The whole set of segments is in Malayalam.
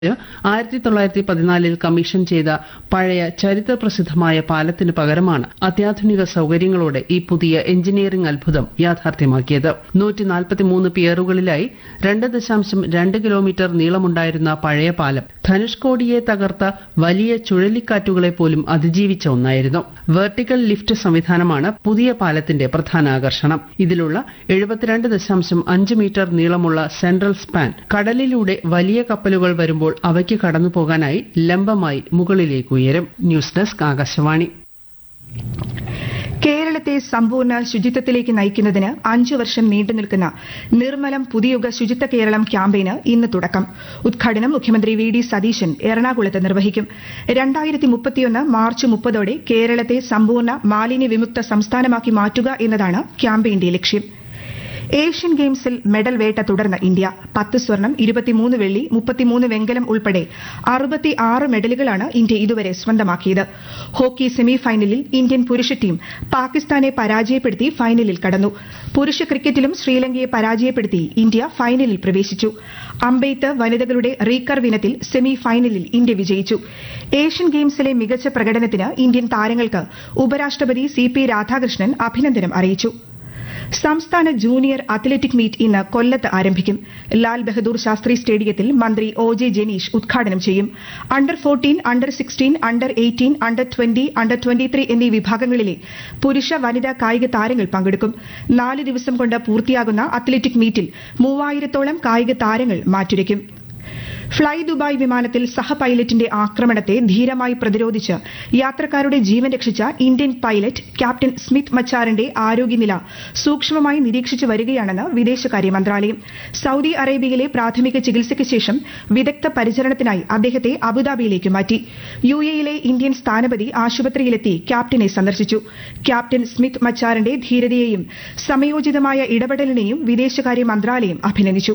ആയിരത്തി തൊള്ളായിരത്തി പതിനാലിൽ കമ്മീഷൻ ചെയ്ത പഴയ ചരിത്രപ്രസിദ്ധമായ പാലത്തിന് പകരമാണ് അത്യാധുനിക സൌകര്യങ്ങളോടെ ഈ പുതിയ എഞ്ചിനീയറിംഗ് അത്ഭുതം യാഥാർത്ഥ്യമാക്കിയത് നൂറ്റിനാൽപ്പത്തിമൂന്ന് പിയറുകളിലായി രണ്ട് ദശാംശം രണ്ട് കിലോമീറ്റർ നീളമുണ്ടായിരുന്ന പഴയ പാലം ധനുഷ്കോടിയെ തകർത്ത വലിയ ചുഴലിക്കാറ്റുകളെ പോലും അതിജീവിച്ച ഒന്നായിരുന്നു വെർട്ടിക്കൽ ലിഫ്റ്റ് സംവിധാനമാണ് പുതിയ പാലത്തിന്റെ പ്രധാന ആകർഷണം ഇതിലുള്ള എഴുപത്തിരണ്ട് ദശാംശം അഞ്ച് മീറ്റർ നീളമുള്ള സെൻട്രൽ സ്പാൻ കടലിലൂടെ വലിയ കപ്പലുകൾ വരുമ്പോൾ അവയ്ക്ക് കടന്നുപോകാനായി ലംബമായി മുകളിലേക്ക് ഉയരും ന്യൂസ് ഡെസ്ക് ആകാശവാണി കേരളത്തെ സമ്പൂർണ്ണ ശുചിത്വത്തിലേക്ക് നയിക്കുന്നതിന് അഞ്ചു വർഷം നീണ്ടുനിൽക്കുന്ന നിർമ്മലം പുതിയുഗ ശുചിത്വ കേരളം ക്യാമ്പയിന് ഇന്ന് തുടക്കം ഉദ്ഘാടനം മുഖ്യമന്ത്രി വി ഡി സതീശൻ എറണാകുളത്ത് നിർവഹിക്കും രണ്ടായിരത്തി മുപ്പത്തിയൊന്ന് മാർച്ച് മുപ്പതോടെ കേരളത്തെ സമ്പൂർണ്ണ മാലിന്യ വിമുക്ത സംസ്ഥാനമാക്കി മാറ്റുക എന്നതാണ് ക്യാമ്പയിന്റെ ലക്ഷ്യം ഏഷ്യൻ ഗെയിംസിൽ മെഡൽ വേട്ട തുടർന്ന ഇന്ത്യ പത്ത് സ്വർണം ഇരുപത്തിമൂന്ന് വെള്ളി മുപ്പത്തിമൂന്ന് വെങ്കലം ഉൾപ്പെടെ അറുപത്തിയാറ് മെഡലുകളാണ് ഇന്ത്യ ഇതുവരെ സ്വന്തമാക്കിയത് ഹോക്കി സെമി ഫൈനലിൽ ഇന്ത്യൻ പുരുഷ ടീം പാകിസ്ഥാനെ പരാജയപ്പെടുത്തി ഫൈനലിൽ കടന്നു പുരുഷ ക്രിക്കറ്റിലും ശ്രീലങ്കയെ പരാജയപ്പെടുത്തി ഇന്ത്യ ഫൈനലിൽ പ്രവേശിച്ചു അമ്പെയ്ത്ത് വനിതകളുടെ റീകർവ് ഇനത്തിൽ സെമി ഫൈനലിൽ ഇന്ത്യ വിജയിച്ചു ഏഷ്യൻ ഗെയിംസിലെ മികച്ച പ്രകടനത്തിന് ഇന്ത്യൻ താരങ്ങൾക്ക് ഉപരാഷ്ട്രപതി സി പി രാധാകൃഷ്ണൻ അഭിനന്ദനം അറിയിച്ചു സംസ്ഥാന ജൂനിയർ അത്ലറ്റിക് മീറ്റ് ഇന്ന് കൊല്ലത്ത് ആരംഭിക്കും ലാൽ ബഹദൂർ ശാസ്ത്രി സ്റ്റേഡിയത്തിൽ മന്ത്രി ഒ ജെ ജനീഷ് ഉദ്ഘാടനം ചെയ്യും under fourteen under sixteen under eighteen under twenty under twenty three എന്നീ വിഭാഗങ്ങളിലെ പുരുഷ വനിതാ കായിക താരങ്ങൾ പങ്കെടുക്കും നാല് ദിവസം കൊണ്ട് പൂർത്തിയാകുന്ന അത്ലറ്റിക് മീറ്റിൽ മൂവായിരത്തോളം കായിക താരങ്ങൾ മാറ്റുരയ്ക്കും ഫ്ളൈ ദുബായ് വിമാനത്തിൽ സഹ പൈലറ്റിന്റെ ആക്രമണത്തെ ധീരമായി പ്രതിരോധിച്ച് യാത്രക്കാരുടെ ജീവൻ രക്ഷിച്ച ഇന്ത്യൻ പൈലറ്റ് ക്യാപ്റ്റൻ സ്മിത്ത് മച്ചാറിന്റെ ആരോഗ്യനില സൂക്ഷ്മമായി നിരീക്ഷിച്ചു വരികയാണെന്ന് വിദേശകാര്യ മന്ത്രാലയം സൌദി അറേബ്യയിലെ പ്രാഥമിക ചികിത്സയ്ക്ക് ശേഷം വിദഗ്ധ പരിചരണത്തിനായി അദ്ദേഹത്തെ അബുദാബിയിലേക്ക് മാറ്റി യു എയിലെ ഇന്ത്യൻ സ്ഥാനപതി ആശുപത്രിയിലെത്തി ക്യാപ്റ്റനെ സന്ദർശിച്ചു ക്യാപ്റ്റൻ സ്മിത്ത് മച്ചാറിന്റെ ധീരതയെയും സമയോചിതമായ ഇടപെടലിനെയും വിദേശകാര്യ മന്ത്രാലയം അഭിനന്ദിച്ചു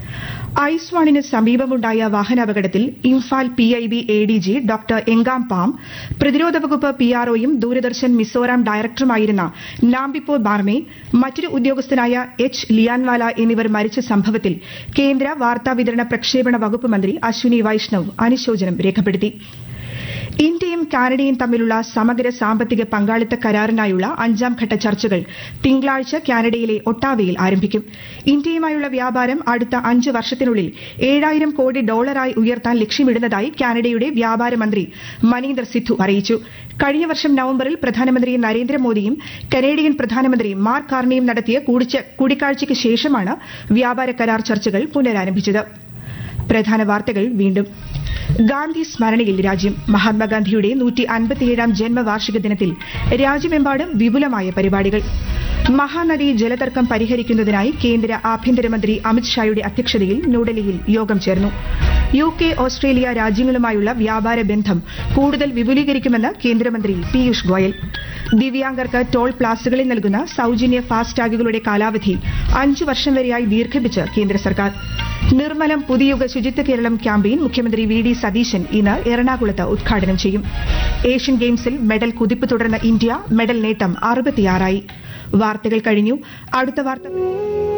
ഐസ്വാണിന് സമീപമുണ്ടായ വാഹനാപകടത്തിൽ Imphal P I B A D G doctor എങ്കാം പാം പ്രതിരോധ വകുപ്പ് പി ആർഒയും ദൂരദർശൻ മിസോറാം ഡയറക്ടറുമായിരുന്ന നാംബിപ്പോ ബാർമെ മറ്റൊരു ഉദ്യോഗസ്ഥനായ എച്ച് ലിയാൻവാല എന്നിവർ മരിച്ച സംഭവത്തിൽ കേന്ദ്ര വാർത്താവിതരണ പ്രക്ഷേപണ വകുപ്പ് മന്ത്രി അശ്വിനി വൈഷ്ണവ് അനുശോചനം രേഖപ്പെടുത്തി ഇന്ത്യയും കാനഡയും തമ്മിലുള്ള സമഗ്ര സാമ്പത്തിക പങ്കാളിത്ത കരാറിനായുള്ള അഞ്ചാം ഘട്ട ചർച്ചകൾ തിങ്കളാഴ്ച കാനഡയിലെ ഒട്ടാവയിൽ ആരംഭിക്കും ഇന്ത്യയുമായുള്ള വ്യാപാരം അടുത്ത അഞ്ച് വർഷത്തിനുള്ളിൽ ഏഴായിരം കോടി ഡോളറായി ഉയർത്താൻ ലക്ഷ്യമിടുന്നതായി കാനഡയുടെ വ്യാപാര മന്ത്രി മനീന്ദർ സിദ്ധു അറിയിച്ചു കഴിഞ്ഞ വർഷം നവംബറിൽ പ്രധാനമന്ത്രി നരേന്ദ്രമോദിയും കനേഡിയൻ പ്രധാനമന്ത്രി മാർക്ക് കാർണിയും നടത്തിയ കൂടിക്കാഴ്ചയ്ക്ക് ശേഷമാണ് വ്യാപാര കരാർ ചർച്ചകൾ പുനരാരംഭിച്ചത് പ്രധാന വാർത്തകൾ വീണ്ടും ഗാന്ധി സ്മരണയിൽ രാജ്യം മഹാത്മാഗാന്ധിയുടെ നൂറ്റി അൻപത്തിയേഴാം ജന്മവാർഷിക ദിനത്തിൽ രാജ്യമെമ്പാടും വിപുലമായ പരിപാടികൾ മഹാനദി ജലതർക്കം പരിഹരിക്കുന്നതിനായി കേന്ദ്ര ആഭ്യന്തരമന്ത്രി അമിത്ഷായുടെ അധ്യക്ഷതയിൽ ന്യൂഡൽഹിയിൽ യോഗം ചേർന്നു യു കെ ഓസ്ട്രേലിയ രാജ്യങ്ങളുമായുള്ള വ്യാപാര ബന്ധം കൂടുതൽ വിപുലീകരിക്കുമെന്ന് കേന്ദ്രമന്ത്രി പീയൂഷ് ഗോയൽ ദിവ്യാംഗർക്ക് ടോൾ പ്ലാസുകളിൽ നൽകുന്ന സൌജന്യ ഫാസ്ടാഗുകളുടെ കാലാവധി അഞ്ചു വർഷം വരെയായി ദീർഘിപ്പിച്ച് കേന്ദ്ര സർക്കാർ നിർമ്മലം പുതിയുഗ ശുചിത്വ കേരളം ക്യാമ്പയിൻ മുഖ്യമന്ത്രി വി ഡി സതീശൻ ഇന്ന് എറണാകുളത്ത് ഉദ്ഘാടനം ചെയ്യും ഏഷ്യൻ ഗെയിംസിൽ മെഡൽ കുതിപ്പ് തുടർന്ന ഇന്ത്യ മെഡൽ നേട്ടം അറുപത്തിയാറായി വാർത്തകൾ കഴിഞ്ഞു അടുത്ത വാർത്ത